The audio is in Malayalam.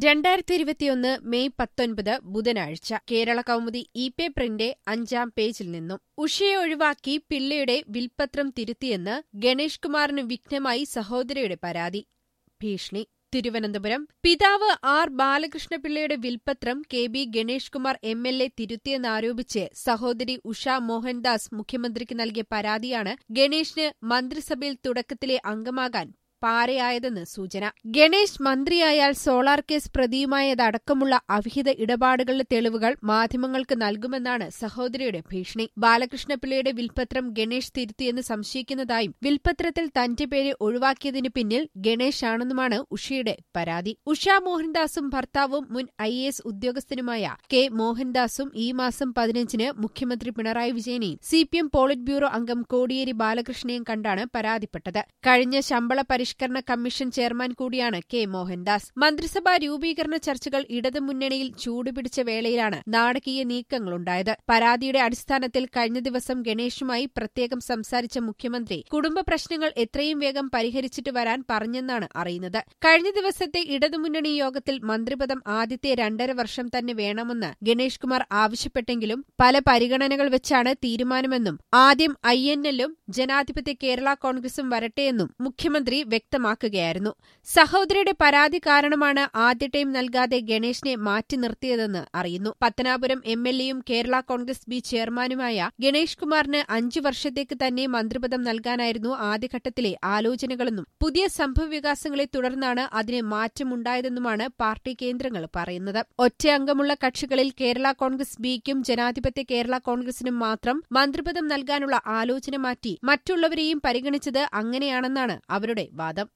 രണ്ടായിരത്തി ഇരുപത്തിയൊന്ന് മെയ് പത്തൊൻപത് ബുധനാഴ്ച കേരള കൗമുദി ഇ പേപ്പറിന്റെ അഞ്ചാം പേജിൽ നിന്നും ഉഷയെ ഒഴിവാക്കി പിള്ളയുടെ വിൽപത്രം തിരുത്തിയെന്ന് ഗണേഷ് കുമാറിന് വിഘ്നമായി സഹോദരിയുടെ പരാതി ഭീഷണി തിരുവനന്തപുരം പിതാവ് ആർ ബാലകൃഷ്ണപിള്ളയുടെ വിൽപത്രം K B Ganesh Kumar M L A തിരുത്തിയെന്നാരോപിച്ച് സഹോദരി ഉഷ മോഹൻദാസ് മുഖ്യമന്ത്രിക്ക് നൽകിയ പരാതിയാണ് ഗണേഷിന് മന്ത്രിസഭയിൽ തുടക്കത്തിലെ അംഗമാകാൻ പാരയായതെന്ന് സൂചന ഗണേഷ് മന്ത്രിയായാൽ സോളാർ കേസ് പ്രതിയുമായതടക്കമുള്ള അവിഹിത ഇടപാടുകളുടെ തെളിവുകൾ മാധ്യമങ്ങൾക്ക് നൽകുമെന്നാണ് സഹോദരിയുടെ ഭീഷണി ബാലകൃഷ്ണപിള്ളയുടെ വിൽപത്രം ഗണേഷ് തിരുത്തിയെന്ന് സംശയിക്കുന്നതായും വിൽപത്രത്തിൽ തന്റെ പേര് ഒഴിവാക്കിയതിനു പിന്നിൽ ഗണേഷ് ആണെന്നുമാണ് ഉഷയുടെ പരാതി ഉഷ മോഹൻദാസും ഭർത്താവും മുൻ ഐ എസ് ഉദ്യോഗസ്ഥനുമായ കെ മോഹൻദാസും ഈ മാസം പതിനഞ്ചിന് മുഖ്യമന്ത്രി പിണറായി വിജയനെയും C P M politburo അംഗം കോടിയേരി ബാലകൃഷ്ണനെയും കണ്ടാണ് പരാതിപ്പെട്ടത് കഴിഞ്ഞ ശമ്പള പരിഷ്കരണ കമ്മീഷൻ ചെയർമാൻ കൂടിയാണ് കെ മോഹൻദാസ് മന്ത്രിസഭാ രൂപീകരണ ചർച്ചകൾ ഇടതുമുന്നണിയിൽ ചൂടുപിടിച്ച വേളയിലാണ് നാടകീയ നീക്കങ്ങളുണ്ടായത് പരാതിയുടെ അടിസ്ഥാനത്തിൽ കഴിഞ്ഞ ദിവസം ഗണേഷുമായി പ്രത്യേകം സംസാരിച്ച മുഖ്യമന്ത്രി കുടുംബ പ്രശ്നങ്ങൾ എത്രയും വേഗം പരിഹരിച്ചിട്ട് വരാൻ പറഞ്ഞെന്നാണ് അറിയുന്നത് കഴിഞ്ഞ ദിവസത്തെ ഇടതുമുന്നണി യോഗത്തിൽ മന്ത്രിപദം ആദ്യത്തെ രണ്ടര വർഷം തന്നെ വേണമെന്ന് ഗണേഷ് കുമാർ ആവശ്യപ്പെട്ടെങ്കിലും പല പരിഗണനകൾ വെച്ചാണ് തീരുമാനമെന്നും ആദ്യം ഐ എൻ എല്ലും ജനാധിപത്യ കേരള കോൺഗ്രസും വരട്ടെയെന്നും മുഖ്യമന്ത്രി വ്യക്തമാക്കുകയായിരുന്നു സഹോദരിയുടെ പരാതി കാരണമാണ് ആദ്യ ടൈം നൽകാതെ ഗണേഷിനെ മാറ്റി നിർത്തിയതെന്ന് അറിയുന്നു പത്തനാപുരം എം എൽ എയും കേരള കോൺഗ്രസ് ബി ചെയർമാനുമായ ഗണേഷ് കുമാറിന് അഞ്ചു വർഷത്തേക്ക് തന്നെ മന്ത്രിപദം നൽകാനായിരുന്നു ആദ്യഘട്ടത്തിലെ ആലോചനകളെന്നും പുതിയ സംഭവവികാസങ്ങളെ തുടർന്നാണ് അതിന് മാറ്റമുണ്ടായതെന്നുമാണ് പാർട്ടി കേന്ദ്രങ്ങൾ പറയുന്നത് ഒറ്റയംഗമുള്ള കക്ഷികളിൽ കേരള കോൺഗ്രസ് ബിക്കും ജനാധിപത്യ കേരള കോൺഗ്രസിനും മാത്രം മന്ത്രിപദം നൽകാനുള്ള ആലോചന മാറ്റി മറ്റുള്ളവരെയും പരിഗണിച്ചത് അങ്ങനെയാണെന്നാണ് അവരുടെ വാദം